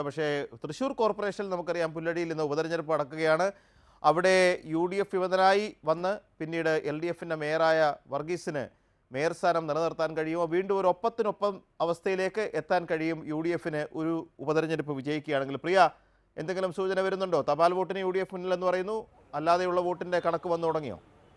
പക്ഷേ തൃശ്ശൂർ കോർപ്പറേഷനിൽ നമുക്കറിയാം പുല്ലടിയിൽ ഇന്ന് ഉപതെരഞ്ഞെടുപ്പ് നടക്കുകയാണ് അവിടെ യു ഡി എഫ് യുവതനായി വന്ന് പിന്നീട് എൽ ഡി എഫിൻ്റെ മേയറായ വർഗീസിന് മേയർ സ്ഥാനം നിലനിർത്താൻ കഴിയുമോ വീണ്ടും ഒരു ഒപ്പത്തിനൊപ്പം അവസ്ഥയിലേക്ക് എത്താൻ കഴിയും യു ഡി എഫിന് ഒരു ഉപതെരഞ്ഞെടുപ്പ് വിജയിക്കുകയാണെങ്കിൽ പ്രിയ എന്തെങ്കിലും സൂചന വരുന്നുണ്ടോ തപാൽ വോട്ടിന് യു ഡി എഫ് മുന്നിൽ എന്ന് പറയുന്നു അല്ലാതെയുള്ള വോട്ടിൻ്റെ കണക്ക് വന്നു തുടങ്ങിയോ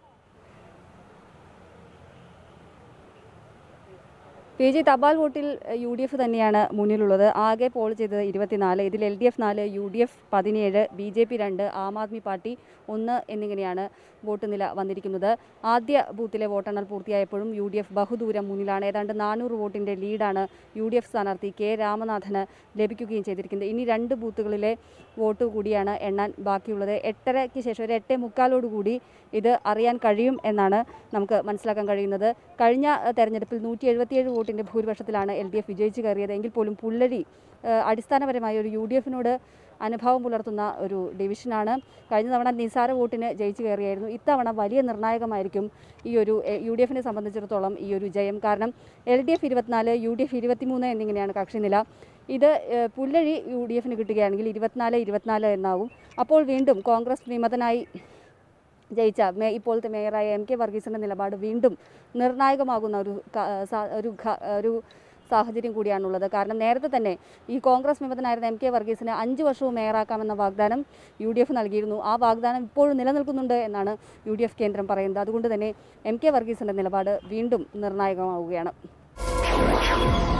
പി ജി തപാൽ വോട്ടിൽ യു ഡി എഫ് തന്നെയാണ് മുന്നിലുള്ളത് ആകെ പോൾ ചെയ്തത് ഇരുപത്തിനാല് ഇതിൽ എൽ ഡി എഫ് നാല് യു ഡി എഫ് പതിനേഴ് ബി ജെ പി രണ്ട് ആം ആദ്മി പാർട്ടി ഒന്ന് എന്നിങ്ങനെയാണ് വോട്ട് നില വന്നിരിക്കുന്നത് ആദ്യ ബൂത്തിലെ വോട്ടെണ്ണൽ പൂർത്തിയായപ്പോഴും യു ഡി എഫ് ബഹുദൂരം മുന്നിലാണ് ഏതാണ്ട് നാനൂറ് വോട്ടിൻ്റെ ലീഡാണ് യു ഡി എഫ് സ്ഥാനാർത്ഥി കെ രാമനാഥന് ലഭിക്കുകയും ചെയ്തിരിക്കുന്നത് ഇനി രണ്ട് ബൂത്തുകളിലെ വോട്ട് കൂടിയാണ് എണ്ണാൻ ബാക്കിയുള്ളത് എട്ടരയ്ക്ക് ശേഷം ഒരു എട്ടേ മുക്കാലോടുകൂടി ഇത് അറിയാൻ കഴിയും എന്നാണ് നമുക്ക് മനസ്സിലാക്കാൻ കഴിയുന്നത് കഴിഞ്ഞ ഏഹ്, തെരഞ്ഞെടുപ്പിൽ നൂറ്റി എഴുപത്തിയേഴ് വോട്ടിൻ്റെ ഭൂരിപക്ഷത്തിലാണ് എൽ ഡി എഫ് വിജയിച്ച് കയറിയത് എങ്കിൽ പോലും പുല്ലരി ഏഹ്, അടിസ്ഥാനപരമായി ഒരു യു ഡി എഫിനോട് അനുഭാവം പുലർത്തുന്ന ഒരു ഡിവിഷനാണ് കഴിഞ്ഞ തവണ നിസാര വോട്ടിന് ജയിച്ചു കയറിയായിരുന്നു ഇത്തവണ വലിയ നിർണായകമായിരിക്കും ഈ ഒരു എ- യു ഡി എഫിനെ സംബന്ധിച്ചിടത്തോളം ഈ ഒരു ജയം കാരണം എൽ ഡി എഫ് ഇരുപത്തിനാല് യു ഡി എഫ് ഇരുപത്തിമൂന്ന് എന്നിങ്ങനെയാണ് കക്ഷിനില ഇത് ഏഹ്, പുല്ലഴി യു ഡി എഫിന് കിട്ടുകയാണെങ്കിൽ ഇരുപത്തിനാല് ഇരുപത്തിനാല് എന്നാവും അപ്പോൾ വീണ്ടും കോൺഗ്രസ് വിമതനായി ജയിച്ച മേ ഇപ്പോഴത്തെ മേയറായ എം കെ വർഗീസിൻ്റെ നിലപാട് വീണ്ടും നിർണായകമാകുന്ന ഒരു ക- സാ- ഒരു ഘ- ഒരു സാഹചര്യം കൂടിയാണുള്ളത് കാരണം നേരത്തെ തന്നെ ഈ കോൺഗ്രസ് വിമതനായിരുന്ന എം കെ വർഗീസിന് അഞ്ച് വർഷവും മേയറാക്കാമെന്ന വാഗ്ദാനം യു ഡി എഫ് നൽകിയിരുന്നു ആ വാഗ്ദാനം ഇപ്പോഴും നിലനിൽക്കുന്നുണ്ട് എന്നാണ് യു ഡി എഫ് കേന്ദ്രം പറയുന്നത് അതുകൊണ്ട് തന്നെ എം കെ വർഗീസിൻ്റെ നിലപാട് വീണ്ടും നിർണായകമാവുകയാണ്